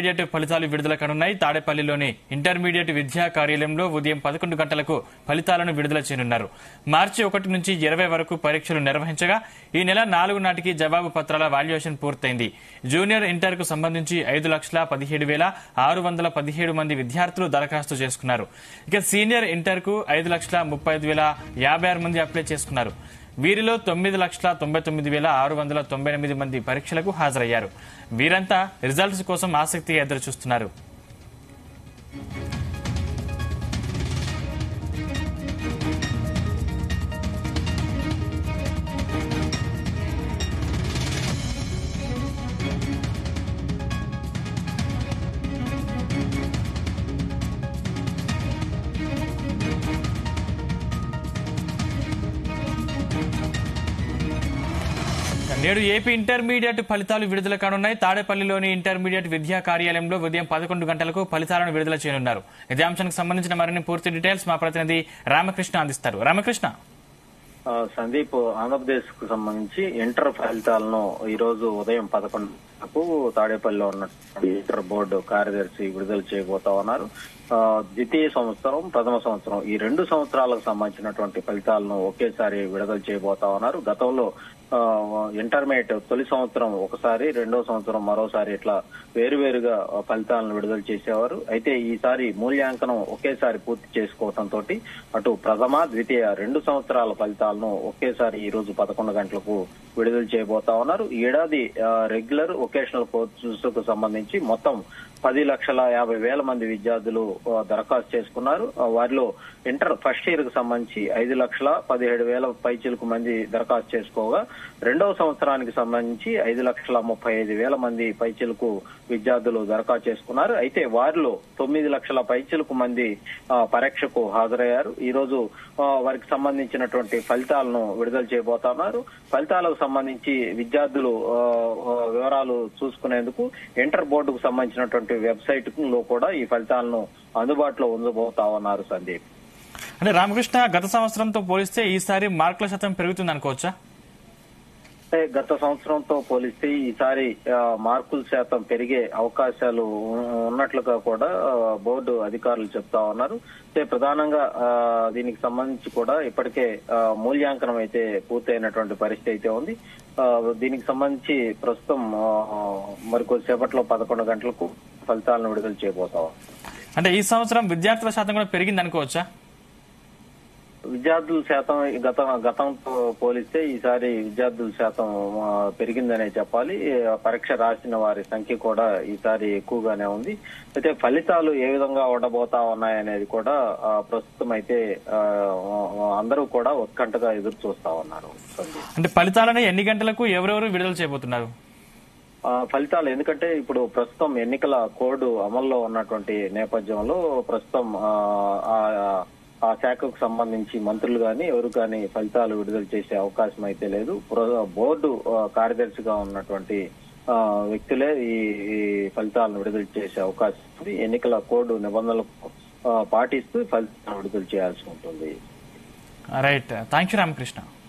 Intermediate ఫలితాలు విడుదల కానున్నాయి తాడేపల్లిలోని ఇంటర్మీడియట్ విద్యా కార్యాలయంలో ఉదయం పదకొండు గంటలకు ఫలితాలను విడుదల చేయనున్నారు మార్చి ఒకటి నుంచి ఇరవై వరకు పరీక్షలు నిర్వహించగా ఈ నెల నాలుగు నాటికి జవాబు పత్రాల వాల్యుయేషన్ పూర్తయింది జూనియర్ ఇంటర్ కు సంబంధించి ఐదు లక్షల పదిహేడు వేల ఆరు వందల పదిహేడు మంది విద్యార్థులు దరఖాస్తు చేసుకున్నారు ఇక సీనియర్ ఇంటర్ కు ఐదు లక్షల ముప్పై ఐదు వేల యాభై ఆరు మంది అప్లై చేసుకున్నారు వీరిలో తొమ్మిది లక్షల తొంభై తొమ్మిది వేల ఆరు వందల తొంభై ఎనిమిది మంది పరీక్షలకు హాజరయ్యారు వీరంతా రిజల్ట్స్ కోసం ఆసక్తిగా ఎదురు చూస్తున్నారు నేడు ఏపీ ఇంటర్మీడియట్ ఫలితాలు విడుదల కానున్నాయి తాడేపల్లిలోని ఇంటర్మీడియట్ విద్యా కార్యాలయంలో ఉదయం పదకొండు గంటలకు ఫలితాలను విడుదల చేయనున్నారు ఇదే అంశానికి సంబంధించిన మరిన్ని పూర్తి డీటెయిల్స్ మా ప్రతినిధి రామకృష్ణ అందిస్తారు రామకృష్ణ ఆ, సందీప్ ఆంధ్రప్రదేశ్ కు సంబంధించి ఇంటర్ ఫలితాలను ఈ రోజు ఉదయం పదకొండుకు తాడేపల్లిలో ఉన్న ఇంటర్ బోర్డు కార్యదర్శి విడుదల చేయబోతా ఉన్నారు ఆ, ద్వితీయ సంవత్సరం ప్రథమ సంవత్సరం ఈ రెండు సంవత్సరాలకు సంబంధించినటువంటి ఫలితాలను ఒకేసారి విడుదల చేయబోతా ఉన్నారు గతంలో ఆ, ఇంటర్మీడియట్ తొలి సంవత్సరం ఒకసారి రెండో సంవత్సరం మరోసారి ఇట్లా వేరువేరుగా ఫలితాలను విడుదల చేసేవారు అయితే ఈసారి మూల్యాంకనం ఒకేసారి పూర్తి చేసుకోవడంతో అటు ప్రథమ ద్వితీయ రెండు సంవత్సరాల ఫలితాలను ఒకేసారి ఈ రోజు పదకొండు గంటలకు విడుదల చేయబోతా ఉన్నారు ఈ ఏడాది ఆ, రెగ్యులర్ వొకేషనల్ కోర్సెస్ కు సంబంధించి మొత్తం పది లక్షల యాభై వేల మంది విద్యార్థులు ఆ, దరఖాస్తు చేసుకున్నారు ఆ, వారిలో ఇంటర్ ఫస్ట్ ఇయర్ కు సంబంధించి ఐదు లక్షల పదిహేడు వేల పైచిలకు మంది దరఖాస్తు చేసుకోగా రెండవ సంవత్సరానికి సంబంధించి ఐదు లక్షల ముప్పై ఐదు వేల మంది పైచిలకు విద్యార్థులు దరఖాస్తు చేసుకున్నారు అయితే వారిలో తొమ్మిది లక్షల పైచిలకు మంది ఆ, పరీక్షకు హాజరయ్యారు ఈ రోజు ఆ, వారికి సంబంధించినటువంటి ఫలితాలను విడుదల చేయబోతున్నారు ఫలితాలకు సంబంధించి విద్యార్థులు ఆ, ఆ, వివరాలు చూసుకునేందుకు ఇంటర్ బోర్డుకు సంబంధించినటువంటి వెబ్సైట్ లో కూడా ఈ ఫలితాలను అందుబాటులో ఉంచబోతా ఉన్నారు సందీప్ అంటే రామకృష్ణ గత సంవత్సరంతో పోలిస్తే ఈసారి మార్కుల శాతం పెరుగుతుంది అనుకోవచ్చా అంటే గత సంవత్సరంతో పోలిస్తే ఈసారి ఆ, మార్కుల శాతం పెరిగే అవకాశాలు ఉ- ఉన్నట్లుగా కూడా ఆ, బోర్డు అధికారులు చెప్తా ఉన్నారు అయితే ప్రధానంగా ఆ, దీనికి సంబంధించి కూడా ఇప్పటికే ఆ, మూల్యాంకనం అయితే పూర్తయినటువంటి పరిస్థితి అయితే ఉంది ఆ, దీనికి సంబంధించి ప్రస్తుతం ఆ, మరికొద్దిసేపట్లో పదకొండు గంటలకు ఫలితాలను విడుదల చేయబోతాం అంటే ఈ సంవత్సరం విద్యార్థుల శాతం కూడా పెరిగింది అనుకోవచ్చా విద్యార్థుల శాతం గత గతంతో పోలిస్తే ఈసారి విద్యార్థుల శాతం ఆ, పెరిగిందనే చెప్పాలి ఆ, పరీక్ష రాసిన వారి సంఖ్య కూడా ఈసారి ఎక్కువగానే ఉంది అయితే ఫలితాలు ఏ విధంగా ఉండబోతా ఉన్నాయనేది కూడా ఆ, ప్రస్తుతం అయితే ఆ, అందరూ కూడా ఉత్కంఠగా ఎదురు చూస్తా ఉన్నారు సందీప్. అంటే ఫలితాలను ఎన్ని గంటలకు ఎవరెవరు విడుదల చేయబోతున్నారు ఆ, ఫలితాలు ఎందుకంటే ఇప్పుడు ప్రస్తుతం ఎన్నికల కోడ్ అమల్లో ఉన్నటువంటి నేపథ్యంలో ప్రస్తుతం ఆ, ఆ- ఆ శాఖకు సంబంధించి మంత్రులు గాని ఎవరు కానీ ఫలితాలు విడుదల చేసే అవకాశం అయితే లేదు ప్ర- బోర్డు ఆ, కార్యదర్శిగా ఉన్నటువంటి ఆ, వ్యక్తులే ఈ ఈ ఫలితాలను విడుదల చేసే అవకాశం ఉంది ఎన్నికల కోడ్ నిబంధనలు ఆ, పాటిస్తూ ఫలితాలను విడుదల చేయాల్సి ఉంటుంది రైట్ థ్యాంక్ యూ రామకృష్ణ